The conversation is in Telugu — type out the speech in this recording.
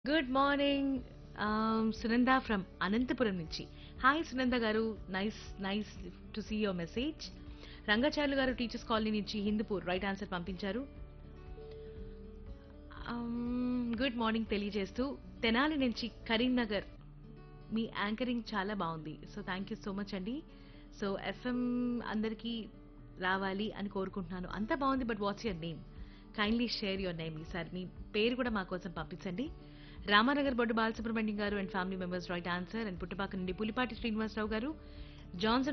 good morning Sunanda from Anantapuram నుంచి hi Sunanda garu nice nice to see your message Rangacharyulu garu teachers colony నుంచి హిందూపూర్ రైట్ ఆన్సర్ పంపించారు గుడ్ మార్నింగ్ తెలియజేస్తూ తెనాలి నుంచి కరీంనగర్ మీ యాంకరింగ్ చాలా బాగుంది so thank you so much అండి సో ఎఫ్ఎం అందరికీ రావాలి అని కోరుకుంటున్నాను అంతా బాగుంది but what's your name kindly share your name ఈసారి మీ పేరు కూడా మా కోసం పంపించండి Ramanagar Boddu Balasubrahmanyam garu and family members right answer and Puttapaka నుండి పులిపాటి శ్రీనివాసరావు గారు జాన్సన్